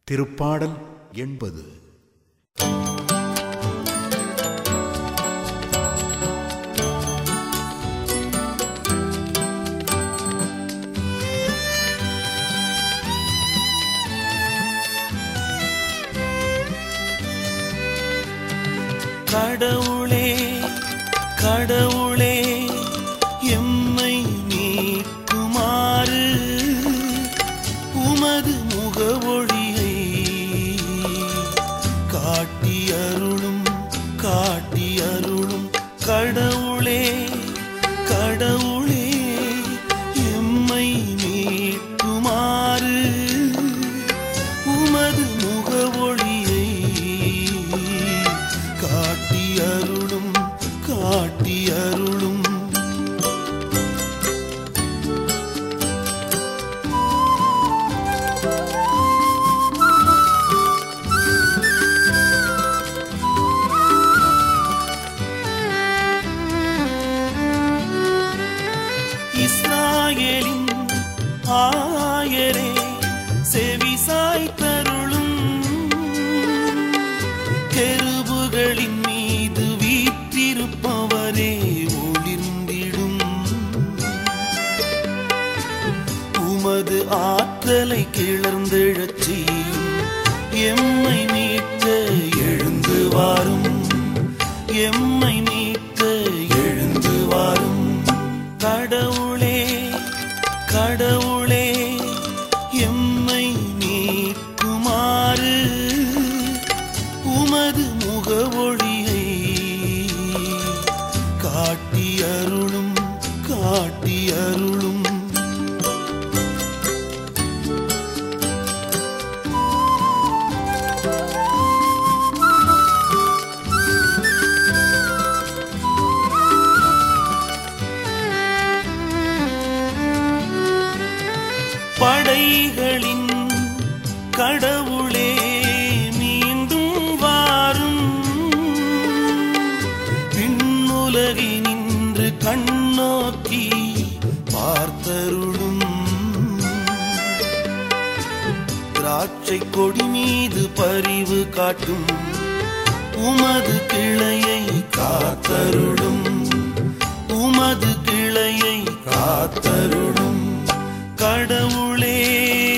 திருப்பாடல் எண்பது கடவுளே கடவுளே எம்மை நீக்குமாறு உமது முகவொழியை காட்டி அருளும் காட்டி அருளும் கடவுளே கடவுளே எம்மை நீக்குமாறு உமது முகவொழியை காட்டி அருளும் காட்டி அருளும் இஸ்ராயேலின் ஆயரே செவிசாய் தருளும் கெருபுகளின் மீது வீற்றிருப்பவரே ஒளிர்ந்திடும் உமது ஆற்றலை கிளர்ந்தெழச் செய்யும் எம்மை மீட்க எழுந்து வாரும் எம்மை மீட்க எழுந்து வாரும் கடவுளே கடவுளே எம்மை நீக்குமாறு உமது முகவொழியை காட்டி அருளும் காட்டி அருளும் படைகளின் கடவுளே மீண்டும் வாரும் விண்ணுலகினின்று கண்ணோக்கி பார்த்தருளும் திராட்சை கொடி மீது பரிவு காட்டும் உமது கிளையை காத்தருளும் உமது கிளையை காத்தருளும் கடவுளே